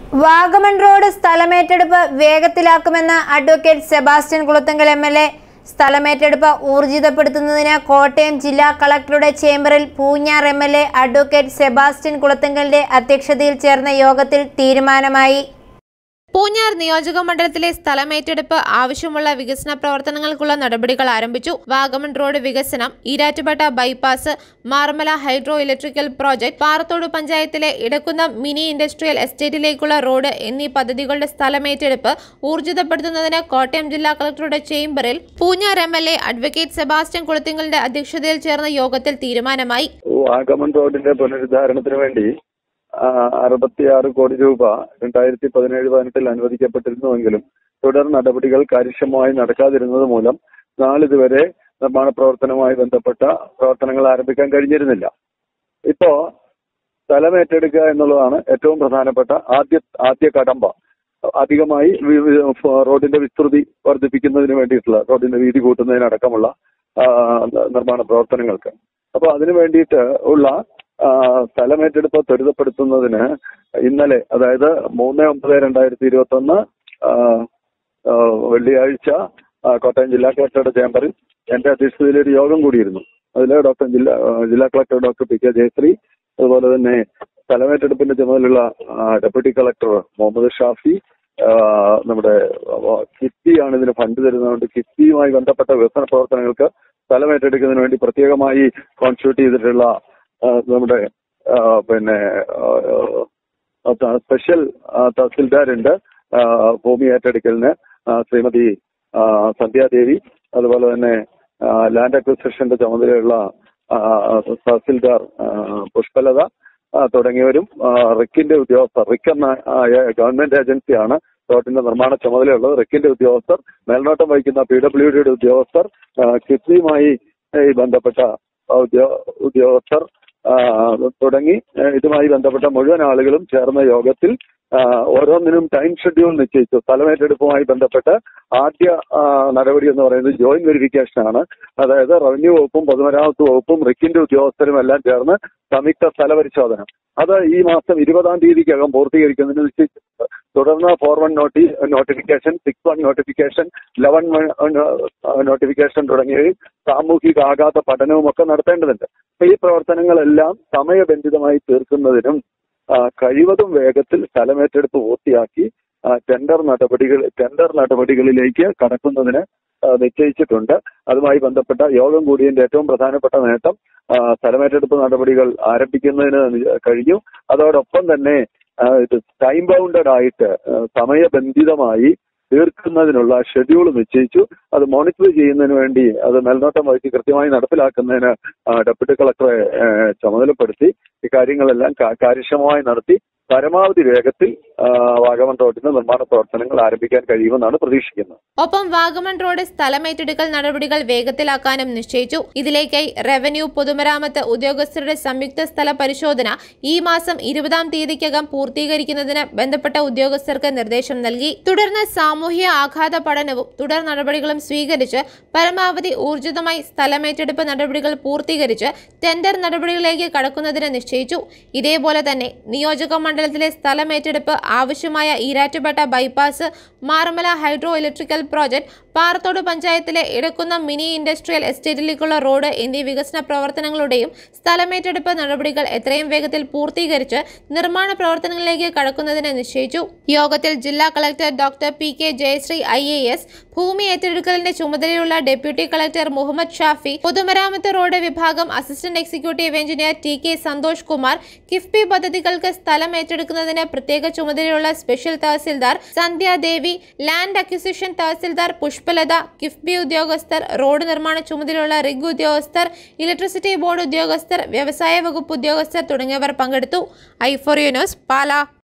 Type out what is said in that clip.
Vagamon road സ്ഥലമേറ്റെടുപ്പ് വേഗത്തിലാക്കുമെന്ന് advocate Sebastian Kulathunkal M L A സ്ഥലമേറ്റെടുപ്പ് ഊർജിതപ്പെടുത്തുന്നതിന് കോട്ടയം ജില്ലാ കളക്ടറുടെ ചേംബറിൽ Poonjar M L A advocate Sebastian കുളത്തുങ്കലിന്റെ അധ്യക്ഷതയിൽ ചേർന്ന യോഗത്തിൽ തീരുമാനമായി പൂഞ്ഞാർ നിയോജക മണ്ഡലത്തിലെ സ്ഥലമേറ്റെടുപ്പ് ആവശ്യമുള്ള വികസന പ്രവർത്തനങ്ങൾക്കുള്ള നടപടികൾ ആരംഭിച്ചു വാഗമൺ റോഡ് വികസനം Erattupetta bypass Marmala hydro electrical project Parathode പഞ്ചായത്തിലെ ഇടക്കുന്നം മിനി ഇൻഡസ്ട്രിയൽ എസ്റ്റേറ്റിലേക്കുള്ള റോഡ് എന്നീ പദ്ധതികളുടെ സ്ഥലമേറ്റെടുപ്പ് ഊർജിതപ്പെടുത്തുന്നതിന് കോട്ടയം ജില്ലാ കളക്ടറുടെ ചേംബറിൽ Poonjar M L A advocate Sebastian കുളത്തിങ്കലിന്റെ അധ്യക്ഷതയിൽ ചേർന്ന യോഗത്തിൽ തീരുമാനമായി വാഗമൺ റോഡിന്റെ പുനരുദ്ധാരണത്തിന് വേണ്ടി ആ, അറുപത്തിയാറ് കോടി രൂപ രണ്ടായിരത്തി പതിനേഴ് പതിനെട്ടിൽ അനുവദിക്കപ്പെട്ടിരുന്നുവെങ്കിലും തുടർ നടപടികൾ കാര്യക്ഷമമായി നടക്കാതിരുന്നത് മൂലം നാളിതുവരെ നിർമ്മാണ പ്രവർത്തനവുമായി ബന്ധപ്പെട്ട പ്രവർത്തനങ്ങൾ ആരംഭിക്കാൻ കഴിഞ്ഞിരുന്നില്ല ഇപ്പോ സ്ഥലമേറ്റെടുക്കുക എന്നുള്ളതാണ് ഏറ്റവും പ്രധാനപ്പെട്ട ആദ്യ ആദ്യ കടമ്പ അധികമായി വി- വി- ഫ- റോഡിന്റെ വിസ്തൃതി വർദ്ധിപ്പിക്കുന്നതിന് വേണ്ടിയിട്ടുള്ള റോഡിന്റെ വീതി കൂട്ടുന്നതിനടക്കമുള്ള ആ, നിർമ്മാണ പ്രവർത്തനങ്ങൾക്ക് അപ്പൊ അതിനു വേണ്ടിയിട്ട് ഉള്ള ആ, സ്ഥലമേറ്റെടുപ്പ് ത്വരിതപ്പെടുത്തുന്നതിന് ഇന്നലെ അതായത് മൂന്ന് ഒമ്പത് രണ്ടായിരത്തി ഇരുപത്തി ഒന്ന് വെള്ളിയാഴ്ച ആ, കോട്ടയം ജില്ലാ കളക്ടറുടെ ചേംബറിൽ എന്റെ അധ്യക്ഷതയിൽ ഒരു യോഗം കൂടിയിരുന്നു അതിൽ ഡോക്ടർ ജില്ലാ ആ, ജില്ലാ collector doctor P K Jayasree അതുപോലെ തന്നെ സ്ഥലമേറ്റെടുപ്പിന്റെ ചുമതലയുള്ള ആ, ഡെപ്യൂട്ടി കളക്ടർ മുഹമ്മദ് ഷാഫി ആ, നമ്മുടെ ആ, കിഫ്ബിയാണ് ഇതിന് ഫണ്ട് തരുന്നതുകൊണ്ട് കിഫ്ബിയുമായി ബന്ധപ്പെട്ട വികസന പ്രവർത്തനങ്ങൾക്ക് സ്ഥലമേറ്റെടുക്കുന്നതിന് വേണ്ടി പ്രത്യേകമായി കോൺസ്റ്റിറ്റ്യൂട്ട് ചെയ്തിട്ടുള്ള ആ, നമ്മുടെ ആ, പിന്നെ ആ, ആ, സ്പെഷ്യൽ ആ, തഹസിൽദാരുണ്ട് ആ, ഭൂമി ഏറ്റെടുക്കലിന് ആ, ശ്രീമതി ആ, സന്ധ്യാദേവി അതുപോലെ തന്നെ ആ, ലാൻഡ് അക്വിസിഷന്റെ ചുമതലയുള്ള ആ, തഹസിൽദാർ ആ, പുഷ്പലത ആ, തുടങ്ങിയവരും ആ, റിക്കിന്റെ ഉദ്യോഗസ്ഥർ റിക്ക് എന്ന ആ, ഏ- ഗവൺമെന്റ് ഏജൻസിയാണ് റോഡിന്റെ നിർമ്മാണ ചുമതലയുള്ളത് റിക്കിന്റെ ഉദ്യോഗസ്ഥർ മേൽനോട്ടം വഹിക്കുന്ന പി ഡബ്ല്യു ഡിയുടെ ഉദ്യോഗസ്ഥർ ആ, കിഫ്ബിയുമായി ഈ ബന്ധപ്പെട്ട ഉദ്യോ- ഉദ്യോഗസ്ഥർ ആ, തുടങ്ങി ആ, ഇതുമായി ബന്ധപ്പെട്ട മുഴുവൻ ആളുകളും ചേർന്ന യോഗത്തിൽ ആ, ഓരോന്നിനും ടൈം ഷെഡ്യൂൾ നിശ്ചയിച്ചു സ്ഥലമേറ്റെടുപ്പുമായി ബന്ധപ്പെട്ട് ആദ്യ ആ, നടപടി എന്ന് പറയുന്നത് ജോയിന്റ് വെരിഫിക്കേഷൻ ആണ് അതായത് റവന്യൂ വകുപ്പും പൊതുമരാമത്ത് വകുപ്പും റിക്കിന്റെ ഉദ്യോഗസ്ഥരും എല്ലാം ചേർന്ന് സംയുക്ത സ്ഥലപരിശോധന അത് ഈ മാസം ഇരുപതാം തീയതിക്കകം പൂർത്തീകരിക്കുന്നതിന് നിശ്ചയിച്ചിട്ടുണ്ട് തുടർന്ന് ഫോർ വൺ നോട്ടി notification six one notification eleven notification തുടങ്ങിയവയും സാമൂഹിക ആഘാത പഠനവും ഒക്കെ നടത്തേണ്ടതുണ്ട് അപ്പൊ ഈ പ്രവർത്തനങ്ങളെല്ലാം സമയബന്ധിതമായി തീർക്കുന്നതിനും ആ, കഴിവതും വേഗത്തിൽ സ്ഥലമേറ്റെടുപ്പ് പൂർത്തിയാക്കി ആ, ടെൻഡർ നടപടികൾ ടെൻഡർ നടപടികളിലേക്ക് കടക്കുന്നതിന് ആ, നിശ്ചയിച്ചിട്ടുണ്ട് അതുമായി ബന്ധപ്പെട്ട യോഗം കൂടിയതിന്റെ ഏറ്റവും പ്രധാനപ്പെട്ട നേട്ടം ആ, സ്ഥലമേറ്റെടുപ്പ് നടപടികൾ ആരംഭിക്കുന്നതിന് നി- കഴിഞ്ഞു അതോടൊപ്പം തന്നെ ആ, ഇത് ടൈം ബൗണ്ടഡ് ആയിട്ട് ആ, സമയബന്ധിതമായി തീർക്കുന്നതിനുള്ള ഷെഡ്യൂൾ നിശ്ചയിച്ചു അത് മോണിറ്റർ ചെയ്യുന്നതിന് വേണ്ടി അത് മേൽനോട്ടം വഹിച്ച് കൃത്യമായി നടപ്പിലാക്കുന്നതിന് ആ, ഡെപ്യൂട്ടി കളക്ടറെ ആ, ചുമതലപ്പെടുത്തി ഇക്കാര്യങ്ങളെല്ലാം കാ- കാര്യക്ഷമമായി നടത്തി പരമാവധി വേഗത്തിൽ ആ, വാഗമൺ റോഡിന്റെ നിർമ്മാണ പ്രവർത്തനങ്ങൾ ആരംഭിക്കാൻ കഴിയുമെന്നാണ് പ്രതീക്ഷിക്കുന്നത് ഒപ്പം വാഗമൺ റോഡ് സ്ഥലമേറ്റെടുക്കൽ നടപടികൾ വേഗത്തിലാക്കാനും നിശ്ചയിച്ചു ഇതിലേക്കായി റവന്യൂ പൊതുമരാമത്ത് ഉദ്യോഗസ്ഥരുടെ സംയുക്ത സ്ഥല പരിശോധന ഈ മാസം ഇരുപതാം തീയതിക്കകം പൂർത്തീകരിക്കുന്നതിന് ബന്ധപ്പെട്ട ഉദ്യോഗസ്ഥർക്ക് നിർദ്ദേശം നൽകി തുടർന്ന് സാമൂഹ്യ ആഘാത പഠനവും തുടർ നടപടികളും സ്വീകരിച്ച് പരമാവധി ഊർജിതമായി സ്ഥലമേറ്റെടുപ്പ് നടപടികൾ പൂർത്തീകരിച്ച് ടെൻഡർ നടപടികളിലേക്ക് കടക്കുന്നതിന് നിശ്ചയിച്ചു ഇതേപോലെ തന്നെ നിയോജക മണ്ഡലത്തിലെ സ്ഥലമേറ്റെടുപ്പ് ആവശ്യമായ Erattupetta bypass Marmala hydro electrical project Parathode പഞ്ചായത്തിലെ ഇടക്കുന്ന മിനി ഇൻഡസ്ട്രിയൽ എസ്റ്റേറ്റിലേക്കുള്ള റോഡ് എന്നീ വികസന പ്രവർത്തനങ്ങളുടെയും സ്ഥലമേറ്റെടുപ്പ് നടപടികൾ എത്രയും വേഗത്തിൽ പൂർത്തീകരിച്ച് നിർമ്മാണ പ്രവർത്തനങ്ങളിലേക്ക് കടക്കുന്നതിന് നിശ്ചയിച്ചു യോഗത്തിൽ ജില്ലാ collector doctor P K Jayasree I A S ഭൂമി ഏറ്റെടുക്കലിന്റെ ചുമതലയുള്ള ഡെപ്യൂട്ടി കളക്ടർ മുഹമ്മദ് ഷാഫി പൊതുമരാമത്ത് റോഡ് വിഭാഗം assistant executive engineer T K Santhosh Kumar KIIFB പദ്ധതികൾക്ക് സ്ഥലം ഏറ്റെടുക്കുന്നതിന് പ്രത്യേക ചുമതലയുള്ള special tahsildar Sandhyadevi land acquisition tahsildar Pushpalatha KIIFB ഉദ്യോഗസ്ഥർ റോഡ് നിർമ്മാണ ചുമതലയുള്ള റിഗ് ഉദ്യോഗസ്ഥർ ഇലക്ട്രിസിറ്റി ബോർഡ് ഉദ്യോഗസ്ഥർ വ്യവസായ വകുപ്പ് ഉദ്യോഗസ്ഥർ തുടങ്ങിയവർ പങ്കെടുത്തു ഐ ഫോർ ന്യൂസ് പാല